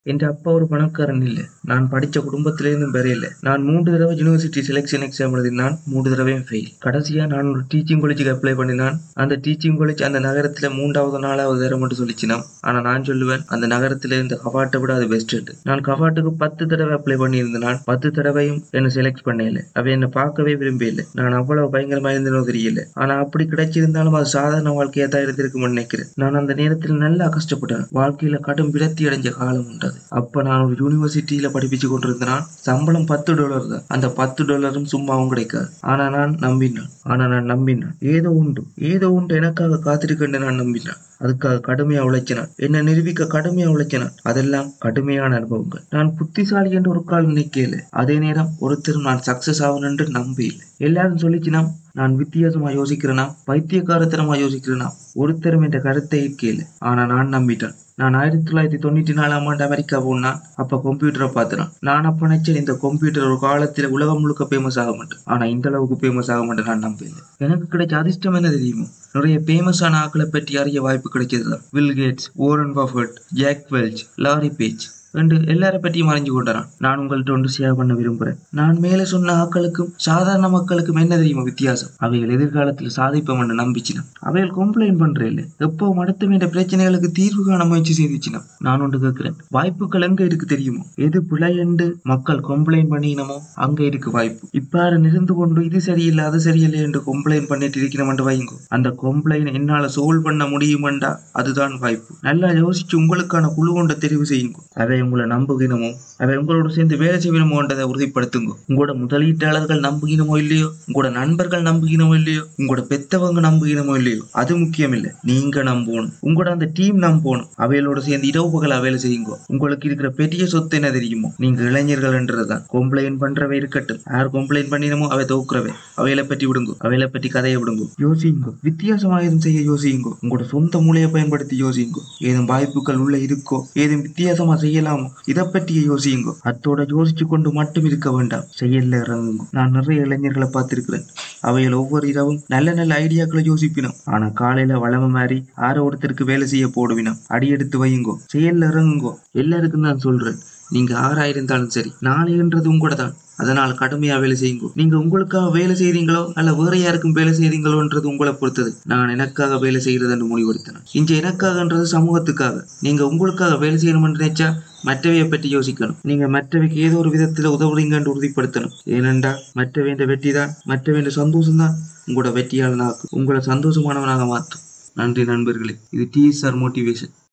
என்ற அப்பா ஒரு பணக்காரன் இல்லை நான் படிச்ச குடும்பத்திலேருந்தும் வரையில நான் மூன்று தடவை யூனிவர்சிட்டி செலெக்ஷன் எக்ஸாம் எழுதினான் மூன்று தடவையும் ஃபெயில் கடைசியா நான் ஒரு டீச்சிங் காலேஜுக்கு அப்ளை பண்ணினான் அந்த டீச்சிங் காலேஜ் அந்த நகரத்துல மூன்றாவது நாலாவது தரம் மட்டும் சொல்லிச்சினான் ஆனா நான் சொல்லுவேன் அந்த நகரத்துல இந்த கவாட்டை விட அது பெஸ்ட் நான் கவாட்டுக்கு பத்து தடவை அப்ளை பண்ணியிருந்தேன் பத்து தடவையும் என்ன செலக்ட் பண்ணல அவ என்ன பார்க்கவே விரும்பல நான் அவ்வளவு பயங்கரமா இருந்தனோ தெரியல ஆனா அப்படி கிடைச்சிருந்தாலும் அது சாதாரண வாழ்க்கையா தான் இருந்திருக்கும்னு நினைக்கிறேன் நான் அந்த நேரத்தில் நல்லா கஷ்டப்பட்டேன் வாழ்க்கையில கடும் விரக்தி அடைஞ்ச காலம் உண்டு அது. அப்ப நான் ஒரு யூனிவர்சிட்டியில படிப்பிச்சு கொண்டிருந்தேன் சம்பளம் பத்து டாலர் தான் அந்த பத்து டாலரும் சும்மாவும் கிடைக்காது ஆனா நான் நம்பினான் ஆனா நான் நம்பினான் ஏதோ உண்டு ஏதோ உண்டு எனக்காக காத்திருக்கேன்னு நான் நம்பினான் அதுக்காக கடுமையா உழைச்சினான் என்ன நிரூபிக்க கடுமையா உழைச்சினான் அதெல்லாம் கடுமையான அனுபவங்கள் நான் புத்திசாலி என்று ஒரு கால் நினைக்கல அதே நேரம் ஒருத்தரும் நான் சக்சஸ் ஆகணும்னு நம்பல எல்லாரும் சொல்லிச்சுனா நான் வித்தியாசமா யோசிக்கிறேனா பைத்தியக்காரத்தனமா யோசிக்கிறேனா ஒருத்தரும் என்ற கருத்தை இருக்கல ஆனா நான் நம்பிட்டேன் நான் ஆயிரத்தி தொள்ளாயிரத்தி தொண்ணூத்தி நாலாம் ஆண்டு அமெரிக்கா போனான் அப்ப கம்ப்யூட்டரை பார்த்துறான் நான் அப்ப நினைச்சேன் இந்த கம்ப்யூட்டர் ஒரு காலத்துல உலகம் முழுக்க ஃபேமஸ் ஆக மாட்டேன் ஆனா இந்த அளவுக்கு ஃபேமஸ் ஆக மாட்டேன் நான் நம்பல எனக்கு கிடைச்ச அதிர்ஷ்டம் என்ன தெரியுமோ நிறைய ஃபேமஸான ஆட்களை பற்றி அறிய வாய்ப்பு கிடைச்சதுதான் Bill Gates Warren Buffett Jack Welch Larry Page என்று எல்லார பற்றியும் அறிஞ்சு கொண்டான் நான் உங்கள்ட்ட ஒன்று ஷேர் பண்ண விரும்புறேன் நான் மேலே சொன்ன ஆக்களுக்கும் சாதாரண மக்களுக்கும் என்ன தெரியுமா வித்தியாசம் அவைகள் எதிர்காலத்தில் சாதிப்போம் என்று நம்பிச்சினம் அவைகள் கம்ப்ளைண்ட் பண்றேன் எப்போ மடத்த வேண்டிய பிரச்சனைகளுக்கு தீர்வு காண முயற்சி செய்துச்சினம் நான் ஒன்று கேட்கிறேன் வாய்ப்புகள் எங்க இருக்கு தெரியுமோ எது பிழை என்று மக்கள் கம்ப்ளைண்ட் பண்ணினமோ அங்க இருக்கு வாய்ப்பு இப்பாறு நிருந்து கொண்டு இது சரியில்லை அது சரியில்லை என்று கம்ப்ளைண்ட் பண்ணிட்டு இருக்கணும் என்று வைங்கோ அந்த கம்ப்ளைண்ட் என்னால சோல்வ் பண்ண முடியுமெண்டா அதுதான் வாய்ப்பு நல்லா யோசிச்சு உங்களுக்கான குழு கொண்ட தெரிவு செய்யுங்க அதை உங்களை நம்புகினமோ அதை உங்களோட சேர்ந்து வேலை செய்யணுமோன்றதை உறுதிப்படுத்துங்க உங்களோட முதலீட்டாளர்கள் நம்புகினமோ இல்லையோ உங்களோட நண்பர்கள் நம்புகினமோ இல்லையோ உங்களோட பெத்தவங்க நம்புகினமோ இல்லையோ அது முக்கியம் இல்லை நீங்க நம்பணும் உங்களோட அந்த டீம் நம்பணும் அவைகளோட சேர்ந்து இரவு பகலா வேலை செய்யுங்க உங்களுக்கு இருக்கிற பெரிய சொத்து என்ன தெரியுமோ நீங்க இளைஞர்கள் என்றதுதான் கம்ப்ளைண்ட் பண்றவை இருக்கட்டும் யார் கம்ப்ளைண்ட் பண்ணினமோ அவை தோக்குறவை அவைகளை பற்றி விடுங்க அவைகளை பற்றி கதையை விடுங்க யோசிங்க வித்தியாசமா எதுவும் செய்ய யோசிங்க உங்களோட சொந்த மூளையை பயன்படுத்தி யோசிங்க ஏதும் வாய்ப்புகள் உள்ள இருக்கோ ஏதும் வித்தியாசமா செய்யலாமோ இதை பற்றி யோசியுங்க அத்தோட யோசிச்சு கொண்டு மட்டும் இருக்க வேண்டாம் செயல்ல இறங்குங்க நான் நிறைய இளைஞர்களை பார்த்திருக்கிறேன் அவைகள் ஒவ்வொரு இரவும் நல்ல நல்ல ஐடியாக்களை யோசிப்பினோம் ஆனா காலையில வளம மாதிரி ஆரோ ஒருத்தருக்கு வேலை செய்ய போடுவினோம் அடி எடுத்து வையுங்கோ செயல்ல இறங்குங்கோ எல்லாருக்கும் தான் சொல்றேன் நீங்க ஆறா இருந்தாலும் சரி நாளைன்றது உங்களோட தான் அதனால் கடுமையா வேலை செய்யுங்க நீங்க உங்களுக்காக வேலை செய்றீங்களோ அல்ல வேற யாருக்கும் வேலை செய்றீங்களோன்றது உங்களை பொறுத்தது நான் எனக்காக வேலை செய்யறது என்று முடிவெடுத்தேன் இங்க எனக்காகன்றது சமூகத்துக்காக நீங்க உங்களுக்காக வேலை செய்யணும்னு நினைச்சா மற்றவையை பற்றி யோசிக்கணும் நீங்க மற்றவைக்கு ஏதோ ஒரு விதத்துல உதவுறீங்கன்னு உறுதிப்படுத்தணும் ஏனென்றா மற்றவேண்ட வெற்றி தான் மற்றவேண்ட சந்தோஷம் தான் உங்களோட வெற்றியாளனாக்கும் உங்களை சந்தோஷமானவனாக மாற்றும் நன்றி நண்பர்களே இது டி சார் மோட்டிவேஷன்